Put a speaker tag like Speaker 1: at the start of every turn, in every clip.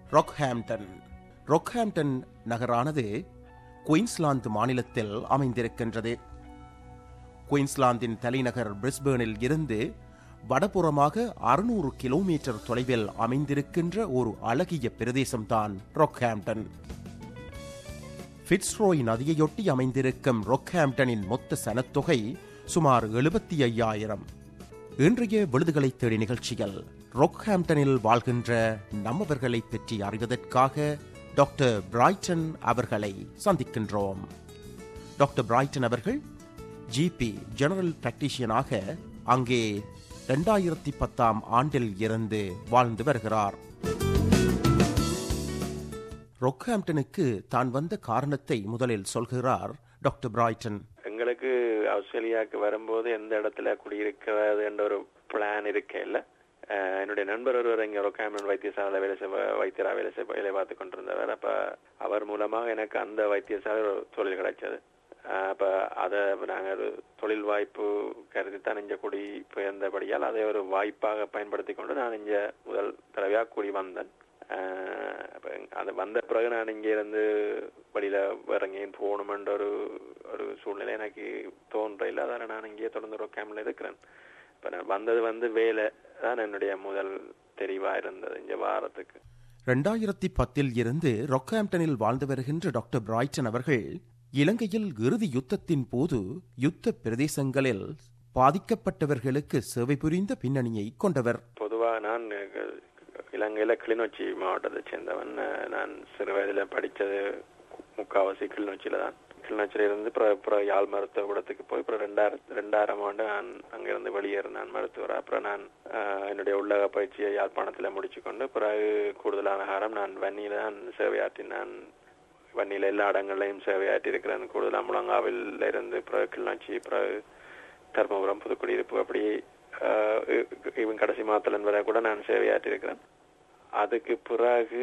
Speaker 1: ரொக்ஹாம்டன் ரொக்ஹாம்டன் நகரானது Queensland மாநிலத்தில் அமைந்திருக்கின்றது குயின்ஸ்லாந்தின் தலைநகர் பிரிஸ்பேனில் இருந்து வடபுறமாக அறுநூறு கிலோமீட்டர் தொலைவில் அமைந்திருக்கின்ற ஒரு அழகிய பிரதேசம்தான் ரொக்ஹாம்டன் ஃபிட்ஸ்ரோய் நதியையொட்டி அமைந்திருக்கும் ரொக்ஹாம்டனின் மொத்த சனத்தொகை சுமார் எழுபத்தி ஐயாயிரம் இன்றைய விழுதுகளை தேடி நிகழ்ச்சியில் ரொக்ஹாம்டனில் வாழ்கின்ற நம்மவர்களை பற்றி அறிவதற்காக டாக்டர் பிரைட்டன் அவர்களை சந்திக்கின்றோம் டாக்டர் பிரைட்டன் அவர்கள் ஜிபி ஜெனரல் பிராக்டிஷியனாக அங்கே இரண்டாயிரத்தி பத்தாம் ஆண்டில் இருந்து வாழ்ந்து வருகிறார் ரொக்ஹாம்டனுக்கு தான் வந்த காரணத்தை முதலில் சொல்கிறார் டாக்டர் பிரைட்டன்
Speaker 2: எங்களுக்கு ஆஸ்திரேலியாவுக்கு வரும்போது எந்த இடத்துல குடியிருக்கிறது என்ற ஒரு பிளான் இருக்கே இல்ல அஹ் என்னுடைய நண்பர் ஒருவர் இங்க ரொக்காமன் வைத்தியசாலை வேலை செய்ய வைத்தியரா வேலை செய்ய வேலை பார்த்து கொண்டிருந்தவர் அப்ப அவர் மூலமாக எனக்கு அந்த வைத்தியசாலை ஒரு தொழில் கிடைச்சது அஹ் அப்ப அதை நாங்க ஒரு தொழில் வாய்ப்பு கருதி தான் இங்க குடி பெயர்ந்தபடியால் அதை ஒரு வாய்ப்பாக பயன்படுத்தி கொண்டு நான் இங்க முதல் தடவையா கூடி வந்தேன் அஹ் அப்ப அது வந்த பிறகு நான் இங்க இருந்து வெளியில வேற எங்கேயும் போகணுமென்ற ஒரு ஒரு சூழ்நிலை எனக்கு தோன்ற இல்லை அதனால நான் இங்கேயே தொடர்ந்து ஒரு கேம்ல இருக்கிறேன் இப்ப நான் வந்தது வந்து வேலை தான் என்னுடைய முதல் தெரிவா இருந்தது இங்க வாரத்துக்கு
Speaker 1: இரண்டாயிரத்தி பத்தில் இருந்து ரொக்ஹாம்டனில் வாழ்ந்து வருகின்ற டாக்டர் பிரைட்டன் அவர்கள் இலங்கையில் இறுதி யுத்தத்தின் போது யுத்த பிரதேசங்களில் பாதிக்கப்பட்டவர்களுக்கு சேவை புரிந்த பின்னணியை கொண்டவர்
Speaker 2: பொதுவா நான் அஹ், இலங்கையில கிளிநொச்சி மாவட்டத்தை சேர்ந்தவன் அஹ், நான் சிறு வயதுல படிச்சது முக்காவாசி கிளிநொச்சியில தான் கிளிநொச்சியில இருந்து அப்புறம் அப்புறம் யாழ் மருத்துவ கூடத்துக்கு போய் அப்புறம் ரெண்டாயிரம் ரெண்டாயிரம் ஆண்டு நான் அங்கிருந்து வெளியேறினான் மருத்துவர் அப்புறம் நான் அஹ், என்னுடைய உள்ளக பயிற்சியை யாழ்ப்பாணத்துல முடிச்சு கொண்டு பிறகு கூடுதலான காலம் நான் வன்னியில தான் சேவையாற்றினான் வன்னியில எல்லா இடங்கள்லையும் சேவையாற்றி இருக்கிறேன் கூடுதலா முழங்காவில் இருந்து பிறகு கிளிநொச்சி பிறகு தர்மபுரம் புதுக்குடியிருப்பு அப்படி ஆஹ் இ- இவன் கடைசி மாத்தலன் வரை கூட நான் சேவையாற்றி இருக்கிறேன் அதுக்கு பிறகு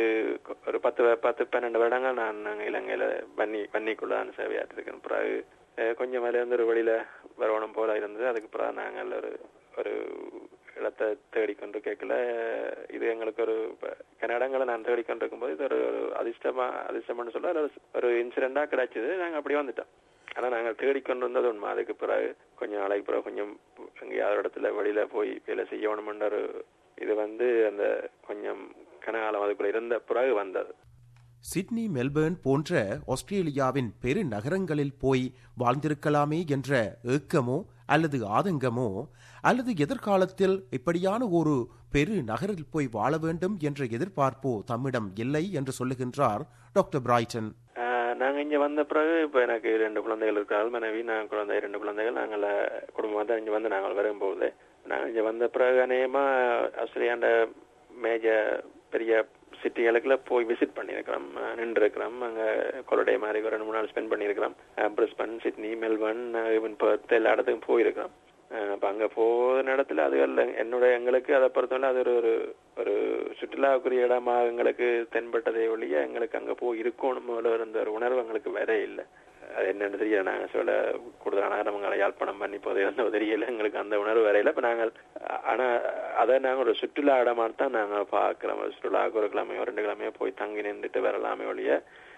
Speaker 2: ஒரு பத்து வ- பத்து பன்னெண்டு வருடங்கள் நான் அங்க இலங்கையில வன்னி வன்னிக்குள்ள நான் சேவையாற்றி இருக்கேன் பிறகு அஹ் கொஞ்சம் மேல இருந்து ஒரு வெளியில வரவணும் போல இருந்தது அதுக்கு பிறகு நாங்கள் ஒரு ஒரு இடத்தை தேடிக்கொண்டு கேட்கல இது எங்களுக்கு ஒரு ப- சில இடங்களை நான் தேடிக்கொண்டு இருக்கும்போது இது ஒரு ஒரு அதிர்ஷ்டமா அதிர்ஷ்டம்னு சொல்ல அது ஒரு இன்சிடென்டா கிடைச்சது நாங்க அப்படி வந்துட்டோம் ஆனா நாங்கள் தேடிக்கொண்டு வந்தது உண்மை அதுக்கு பிறகு கொஞ்சம் நாளைக்கு பிறகு கொஞ்சம் எங்கேயாவது ஒரு இடத்துல வெளியில போய் வேலை செய்யணும்ன்ற ஒரு இது வந்து அந்த கொஞ்சம் கனகாலம் அதுக்குள்ள இருந்த பிறகு வந்தது
Speaker 1: சிட்னி மெல்பேர்ன் போன்ற ஆஸ்திரேலியாவின் பெரு நகரங்களில் போய் வாழ்ந்திருக்கலாமே என்ற ஏக்கமோ அல்லது ஆதங்கமோ அல்லது எதிர்காலத்தில் இப்படியான ஒரு பெரு நகரில் போய் வாழ வேண்டும் என்ற எதிர்பார்ப்போ தம்மிடம் இல்லை என்று சொல்லுகின்றார் டாக்டர் பிரைட்டன்
Speaker 2: ஆஹ் நாங்க இங்க வந்த பிறகு இப்ப எனக்கு ரெண்டு குழந்தைகள் இருக்கிறார்கள் மனைவி நான் குழந்தை ரெண்டு குழந்தைகள் நாங்கள் குடும்பம் தான் இங்க வந்து நாங்கள் வரும்போது நாங்க இங்க வந்த பிறகு அநேகமா ஆஸ்திரேலியாண்ட மேஜர் பெரிய சிட்டிகளுக்குள்ள போய் விசிட் பண்ணியிருக்கிறோம் நின்று இருக்கிறோம் அங்க கொலடே மாதிரி ஒரு ரெண்டு மூணு நாள் ஸ்பெண்ட் பண்ணியிருக்கிறோம் Brisbane Sydney Melbourne even Perth எல்லா இடத்துக்கும் போயிருக்கிறோம் அஹ் அப்ப அங்க போன இடத்துல அது அல்ல என்னுடைய எங்களுக்கு அதை பொறுத்தவரை அது ஒரு ஒரு ஒரு சுற்றுலாவுக்குரிய இடமா எங்களுக்கு தென்பட்டதே ஒழிய எங்களுக்கு அங்க போய் இருக்கணும் இருந்த ஒரு உணர்வு எங்களுக்கு வர இல்லை அது என்னன்னு தெரியல நாங்க சொல்ல கூடுதலான நேரங்களை யாழ்ப்பாணம் பண்ணி போதே இருந்த தெரியல எங்களுக்கு அந்த உணர்வு வரையில இப்ப நாங்கள் ஆனா அதை நாங்க ஒரு சுற்றுலா இடமா தான் நாங்க பாக்குறோம் ஒரு சுற்றுலாவுக்கு ஒரு கிழமையோ ரெண்டு கிழமையோ போய் தங்கி நின்றுட்டு வரலாமே ஒழிய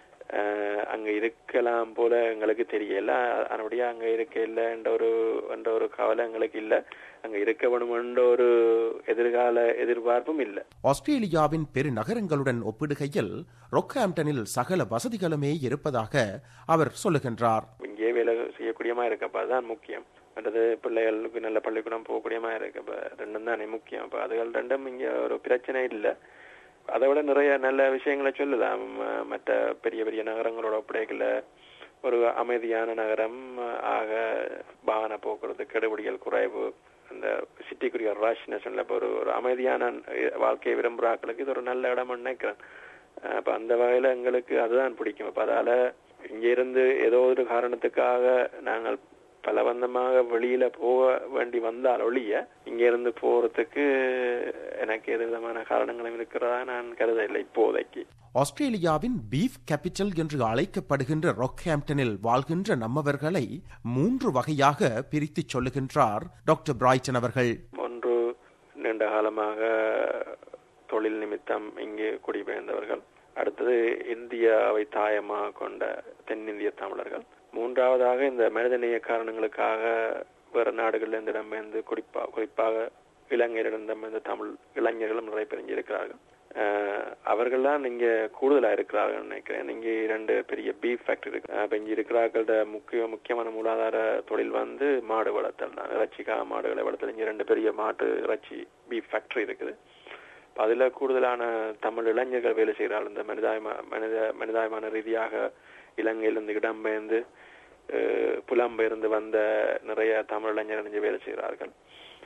Speaker 2: அஹ் அங்க இருக்கலாம் போல எங்களுக்கு தெரியல அதனுடைய அங்க இருக்க இல்லைன்ற ஒரு என்ற ஒரு கவலை எங்களுக்கு இல்ல அங்க இருக்க வேணுமென்ற ஒரு எதிர்கால எதிர்பார்ப்பும் இல்ல
Speaker 1: ஆஸ்திரேலியாவின் பெரு நகரங்களுடன் ஒப்பிடுகையில் ரொக்ஹாம்டனில் சகல வசதிகளுமே இருப்பதாக அவர் சொல்லுகின்றார்
Speaker 2: இங்கே வேலை செய்யக்கூடியமா இருக்கப்ப அதுதான் முக்கியம் மற்றது பிள்ளைகளுக்கு நல்ல பள்ளிக்கூடம் போகக்கூடியமா இருக்கப்ப ரெண்டும் தானே முக்கியம் அப்ப அதுகள் ரெண்டும் இங்க ஒரு பிரச்சனை இல்ல அதை விட நிறைய நல்ல விஷயங்களை சொல்லலாம் ம- மற்ற பெரிய பெரிய நகரங்களோட ஒப்படைக்கல ஒரு அமைதியான நகரம் ஆக வாகன போக்குவரத்து கெடுபிடிகள் குறைவு அந்த சிட்டிக்குரிய ராஷ்னஸ் இப்போ ஒரு ஒரு அமைதியான வாழ்க்கையை விரும்புகிற ஆட்களுக்கு இது ஒரு நல்ல இடம்னு நினைக்கிறேன் அஹ் அப்ப அந்த வகையில எங்களுக்கு அதுதான் பிடிக்கும் அப்ப அதால இங்க இருந்து ஏதோ ஒரு காரணத்துக்காக நாங்கள் பலவந்தமாக வெளியில போக வேண்டி வந்தால் ஒழிய இங்க இருந்து போறதுக்கு எனக்கு எது விதமான காரணங்களும் இருக்கிறதா நான் கருதவில்லை இப்போதைக்கு
Speaker 1: ஆஸ்திரேலியாவின் பீஃப் கேபிட்டல் என்று அழைக்கப்படுகின்ற ராக்ஹாம்டனில் வாழ்கின்ற நம்மவர்களை மூன்று வகையாக பிரித்துச் சொல்லுகின்றார் டாக்டர் பிரைட்டன் அவர்கள்
Speaker 2: ஒன்று நீண்ட காலமாக தொழில் நிமித்தம் இங்கு குடிபெயர்ந்தவர்கள் அடுத்தது இந்தியாவை தாயமாக கொண்ட தென்னிந்திய தமிழர்கள் மூன்றாவதாக இந்த மனிதநேய காரணங்களுக்காக வேறு நாடுகளில் இருந்து இடம்பெயர்ந்து குறிப்பா குறிப்பாக இலங்கையிலிருந்து தமிழ் இளைஞர்களும் நிறைய பேர் இங்கே இருக்கிறார்கள் அவர்கள் தான் இங்க கூடுதலா இருக்கிறார்கள் நினைக்கிறேன் இங்க இரண்டு பெரிய பீஃப் ஃபேக்டரி இருக்கு அப்ப இங்க இருக்கிறார்களோட முக்கிய முக்கியமான மூலாதார தொழில் வந்து மாடு வளர்த்தல் தான் இறைச்சிக்காக மாடுகளை வளர்த்தல் இங்க ரெண்டு பெரிய மாட்டு இறைச்சி பீஃப் ஃபேக்டரி இருக்குது அதுல கூடுதலான தமிழ் இளைஞர்கள் வேலை செய்கிறார்கள் இந்த மனிதாயமா மனித மனிதாயமான ரீதியாக இலங்கையிலிருந்து இடம்பெயர்ந்து புலம்பெயர்ந்து வந்த நிறைய தமிழ் இளைஞர்கள் இங்கே வேலை செய்கிறார்கள்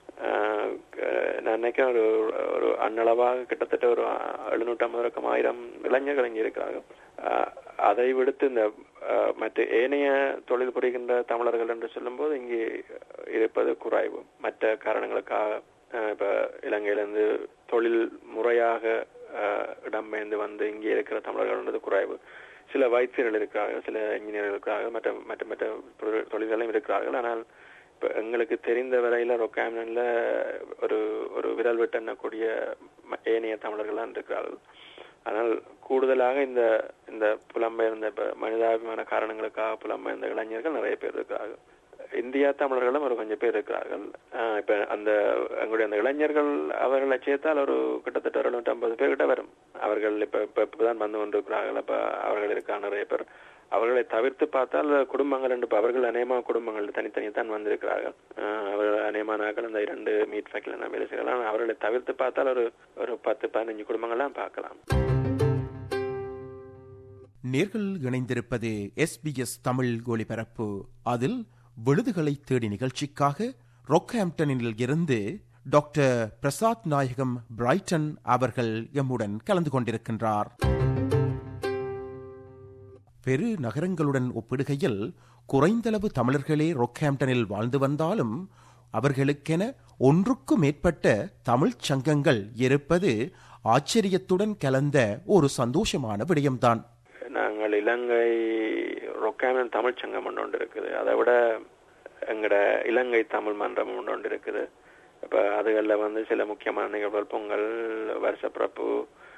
Speaker 2: நான் நினைக்கிறேன் ஒரு ஒரு அன்னளவாக கிட்டத்தட்ட ஒரு எழுநூற்றி ஐம்பது ஆயிரம் இளைஞர்கள் இங்கே இருக்கிறார்கள் அதை விடுத்து இந்த மற்ற ஏனைய தொழில் புரிகின்ற தமிழர்கள் என்று சொல்லும்போது இங்கே இருப்பது குறைவு மற்ற காரணங்களுக்காக இப்ப இலங்கையிலிருந்து தொழில் முறையாக இடம்பெயர்ந்து வந்து இங்கே இருக்கிற தமிழர்கள் குறைவு சில வைத்தியர்கள் இருக்கிறார்கள் சில இன்ஜினியர்கள் இருக்கிறார்கள் மற்ற மற்ற மற்ற தொழில்களும் இருக்கிறார்கள் ஆனால் இப்ப எங்களுக்கு தெரிந்த வரையில ரொக்காம்ல ஒரு ஒரு விரல் விட்டு எண்ணக்கூடிய ஏனைய தமிழர்கள் தான் இருக்கிறார்கள் ஆனால் கூடுதலாக இந்த இந்த புலம்பெயர்ந்த இப்ப மனிதாபிமான காரணங்களுக்காக புலம்பெயர்ந்த இளைஞர்கள் நிறைய பேர் இருக்கிறார்கள் இந்தியா தமிழர்களும் ஒரு கொஞ்சம் பேர் இருக்கிறார்கள் இப்ப அந்த எங்களுடைய அந்த இளைஞர்கள் அவர்களை சேர்த்தால் ஒரு கிட்டத்தட்ட ஒரு நூற்றி ஐம்பது பேர் கிட்ட வரும் அவர்கள் இப்ப இப்ப இப்பதான் வந்து கொண்டிருக்கிறார்கள் அப்ப அவர்கள் இருக்கா நிறைய பேர் அவர்களை தவிர்த்து பார்த்தால் குடும்பங்கள் என்று அவர்கள் அநேகமாக குடும்பங்கள் தனித்தனி தான் வந்திருக்கிறார்கள் அவர்கள் அநேகமானாக்கள் அந்த இரண்டு மீட் ஃபேக்டில் நான் வேலை செய்யலாம் அவர்களை தவிர்த்து பார்த்தால் ஒரு ஒரு பத்து பதினஞ்சு குடும்பங்கள்லாம் பார்க்கலாம்
Speaker 1: நேர்கள் இணைந்திருப்பது எஸ்பிஎஸ் தமிழ் ஒளிபரப்பு அதில் விழுதுகளை தேடி நிகழ்ச்சிக்காக ரொக்ஹாம்டனில் இருந்து டாக்டர் பிரசாத் நாயகம் பிரைட்டன் அவர்கள் எம்முடன் கலந்து கொண்டிருக்கின்றார் பெரு நகரங்களுடன் ஒப்பிடுகையில் குறைந்தளவு தமிழர்களே ரொக்ஹாம்டனில் வாழ்ந்து வந்தாலும் அவர்களுக்கென ஒன்றுக்கு மேற்பட்ட தமிழ்ச் சங்கங்கள் இருப்பது ஆச்சரியத்துடன் கலந்த ஒரு சந்தோஷமான விடயம்தான்
Speaker 2: நாங்கள் இலங்கை ரொக்காமன் தமிழ் சங்கம் ஒன்று ஒன்று இருக்குது அதை விட எங்கட இலங்கை தமிழ் மன்றம் ஒன்று ஒன்று இருக்குது இப்போ அதுகளில் வந்து சில முக்கியமான நிகழ்வுகள் பொங்கல் வருஷப்பிறப்பு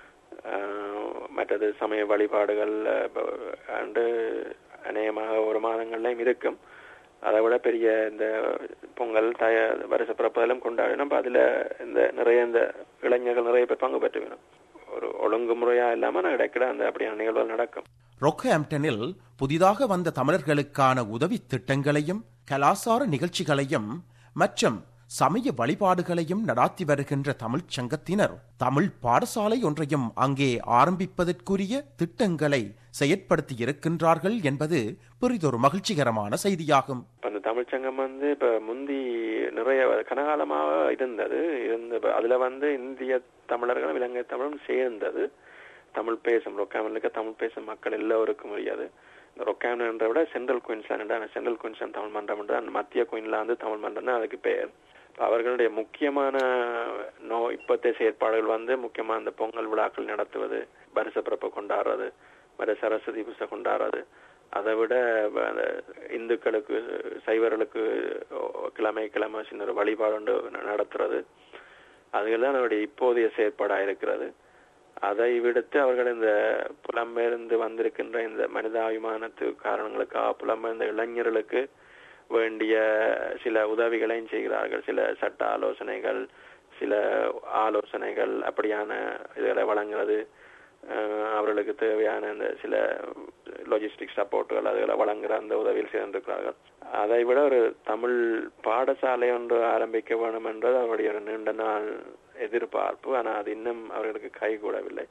Speaker 2: மற்றது சமய வழிபாடுகள் அண்டு அநேகமாக ஒரு மாதங்கள்லையும் இருக்கும் அதை விட பெரிய இந்த பொங்கல் தய வருஷ பிறப்பதெல்லாம் கொண்டாடினோம் அதில் இந்த நிறைய இந்த இளைஞர்கள் நிறைய பேர் பங்கு பெற்று வேணும் ஒரு ஒழுங்குமுறையா இல்லாம கிடைக்கிற அந்த அப்படியான நிகழ்வுகள் நடக்கும்
Speaker 1: ரொக்ஹாம்டனில் புதிதாக வந்த தமிழர்களுக்கான உதவி திட்டங்களையும் கலாசார நிகழ்ச்சிகளையும் மற்றும் சமய வழிபாடுகளையும் நடாத்தி வருகின்ற தமிழ்ச் சங்கத்தினர் தமிழ் பாடசாலை ஒன்றையும் அங்கே ஆரம்பிப்பதற்குரிய திட்டங்களை செயற்படுத்தி இருக்கின்றார்கள் என்பது பெரிதொரு மகிழ்ச்சிகரமான செய்தியாகும்
Speaker 2: அந்த தமிழ் சங்கம் வந்து இப்ப முந்தி நிறைய கனகாலமாக இருந்தது இருந்த அதுல வந்து இந்திய தமிழர்களும் இலங்கை தமிழும் சேர்ந்தது தமிழ் பேசும் ரொக்காமலுக்கு தமிழ் பேசும் மக்கள் எல்லோருக்கும் முடியாது இந்த ரொக்காமன்ற விட central Queensland central Queensland Tamil மன்றம் அந்த மத்திய குயின்லாந்து தமிழ் மன்றம் அதுக்கு பெயர் அவர்களுடைய முக்கியமான நோ இப்பத்தைய செயற்பாடுகள் வந்து முக்கியமா அந்த பொங்கல் விழாக்கள் நடத்துவது வருஷ பிறப்பை கொண்டாடுறது மற்ற சரஸ்வதி பூசை கொண்டாடுறது அதை விட அந்த இந்துக்களுக்கு சைவர்களுக்கு கிழமை கிழமை சின்ன ஒரு வழிபாடு நடத்துறது அதுதான் அவருடைய இப்போதைய செயற்பாடாக இருக்கிறது அதை விடுத்து அவர்கள் இந்த புலம்பெயர்ந்து வந்திருக்கின்ற இந்த மனிதாபிமானத்து காரணங்களுக்காக புலம்பெயர்ந்த இளைஞர்களுக்கு வேண்டிய சில உதவிகளையும் செய்கிறார்கள் சில சட்ட ஆலோசனைகள் சில ஆலோசனைகள் அப்படியான இதுகளை வழங்குறது அவர்களுக்கு தேவையான இந்த சில லாஜிஸ்டிக் சப்போர்ட்டுகள் அதுகளை வழங்குற அந்த உதவியில் சேர்ந்திருக்கிறார்கள் அதை விட ஒரு தமிழ் பாடசாலை ஒன்று ஆரம்பிக்க வேண்டும் என்றது அவருடைய ஒரு நீண்ட நாள் எதிர்பார்ப்பு ஆனால் அது இன்னும் அவர்களுக்கு கைகூடவில்லை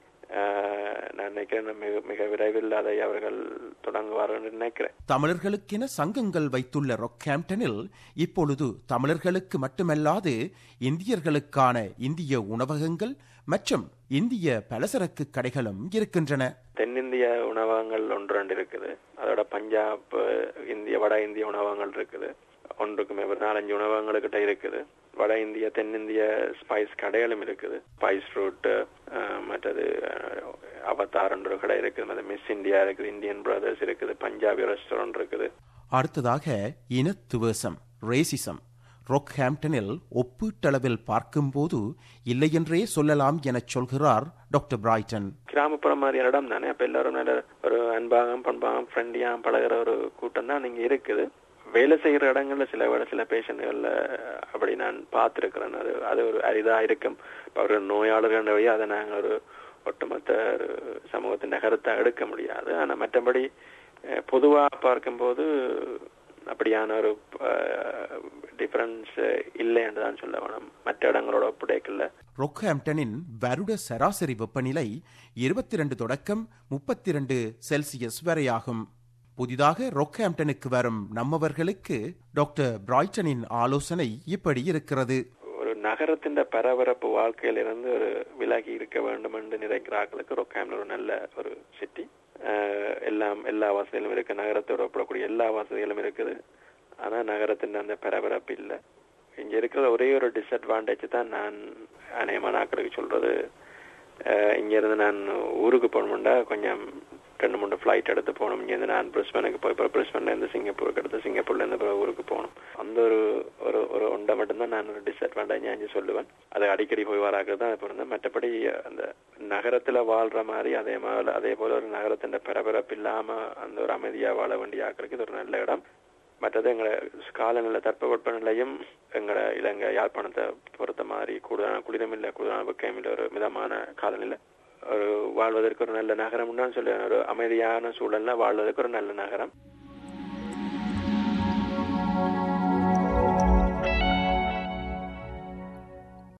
Speaker 2: நான் நினைக்கிறேன் மிக மிக விரைவில் அதை அவர்கள் தொடங்குவார்கள் என்று நினைக்கிறேன்
Speaker 1: தமிழர்களுக்கென சங்கங்கள் வைத்துள்ள ரொக்ஹாம்டனில் இப்பொழுது தமிழர்களுக்கு மட்டுமல்லாது இந்தியர்களுக்கான இந்திய உணவகங்கள் மற்றும் இந்திய பலசரக்கு கடைகளும் இருக்கின்றன
Speaker 2: தென்னிந்திய உணவகங்கள் ஒன்று ரெண்டு இருக்குது அதோட பஞ்சாப் இந்திய வட இந்திய உணவகங்கள் இருக்குது ஒன்றுக்குமே ஒரு நாலஞ்சு உணவகங்களுக்கிட்ட இருக்குது வட இந்திய தென்னிந்திய ஸ்பைஸ் கடைகளும் இருக்குது ஸ்பைஸ் ஃப்ரூட் மற்றது அவதார் என்ற கடை இருக்குது மிஸ் இந்தியா இருக்குது இந்தியன் பிரதர்ஸ் இருக்குது பஞ்சாபி ரெஸ்டாரண்ட் இருக்குது
Speaker 1: அடுத்ததாக இனத்துவேசம் ரேசிசம் ரொக்ஹாம்டனில் ஒப்பீட்டளவில் பார்க்கும்போது இல்லையென்றே சொல்லலாம் எனச் சொல்கிறார் டாக்டர் பிரைட்டன்
Speaker 2: கிராமப்புறம் மாதிரியான இடம் தானே அப்ப எல்லாரும் நல்ல ஒரு அன்பாகம் பண்பாகம் ஃப்ரெண்ட்லியா பழகுற ஒரு கூட்டம் தான் இங்க இருக்குது வேலை செய்யற இடங்கள்ல சில விட சில பேஷண்ட்கள்ல அப்படி நான் பார்த்திருக்கிறேன் அது அது ஒரு அரிதா இருக்கும் இப்ப ஒரு நோயாளர்கள் வழி அதை நாங்க ஒரு ஒட்டுமொத்த ஒரு சமூகத்தின் நகரத்தை எடுக்க முடியாது ஆனா மற்றபடி அஹ், பொதுவா பார்க்கும்போது அப்படியான ஒரு டிஃபரன்ஸ் இல்லை என்று தான் சொல்ல வேணும் மற்ற இடங்களோட ஒப்படைக்கல
Speaker 1: ரொக்ஹாம்டனின் வருட சராசரி வெப்பநிலை இருபத்தி ரெண்டு தொடக்கம் முப்பத்தி ரெண்டு செல்சியஸ் வரையாகும் புதிதாக ரொக்ஹாம்டனுக்கு வரும் நம்மவர்களுக்கு டாக்டர் பிரைட்டனின் ஆலோசனை இப்படி இருக்கிறது
Speaker 2: ஒரு நகரத்தின் பரபரப்பு வாழ்க்கையிலிருந்து ஒரு விலகி இருக்க வேண்டும் என்று நினைக்கிறார்களுக்கு ரொக்காம்ல ஒரு நல்ல ஒரு சிட்டி எல்லாம் எல்லா வசதிகளும் இருக்கு நகரத்தோட ஒப்பிடக்கூடிய எல்லா வசதிகளும் இருக்குது ஆனா நகரத்தின் அந்த பரபரப்பு இல்லை இங்க இருக்கிற ஒரே ஒரு டிஸ்அட்வான்டேஜ் தான் நான் அநேகமான நாட்களுக்கு சொல்றது அஹ், இங்க இருந்து நான் ஊருக்கு போகணும்டா கொஞ்சம் ரெண்டு மூணு ஃப்ளைட் எடுத்து போகணும் இங்க இருந்து நான் பிரிஸ்பனுக்கு போய் அப்புறம் பிரிஸ்பன்ல இருந்து சிங்கப்பூருக்கு எடுத்து சிங்கப்பூர்ல இருந்து அப்புறம் ஊருக்கு போகணும் அந்த ஒரு ஒரு ஒரு ஒன்றை மட்டும்தான் நான் ஒரு டிஸ்அட்வான்டேஜ் அஞ்சு சொல்லுவேன் அது அடிக்கடி போய் வராக்கிறது தான் இப்போ இருந்தேன் மற்றபடி அந்த நகரத்துல வாழ்ற மாதிரி அதே மாதிரி அதே போல ஒரு நகரத்தின் பரபரப்பு இல்லாம அந்த ஒரு அமைதியா வாழ வேண்டிய ஆக்களுக்கு இது ஒரு நல்ல இடம் மற்றது எங்களை காலநிலை தட்பவெப்ப நிலையும் எங்களை இலங்கை யாழ்ப்பாணத்தை பொறுத்த மாதிரி கூடுதலான குளிரும் இல்லை கூடுதலான வெக்கையும் இல்லை ஒரு மிதமான காலநிலை ஒரு வாழ்வதற்கு ஒரு நல்ல நகரம் தான் சொல்லுவேன் ஒரு அமைதியான சூழல்ல வாழ்வதற்கு ஒரு நல்ல நகரம்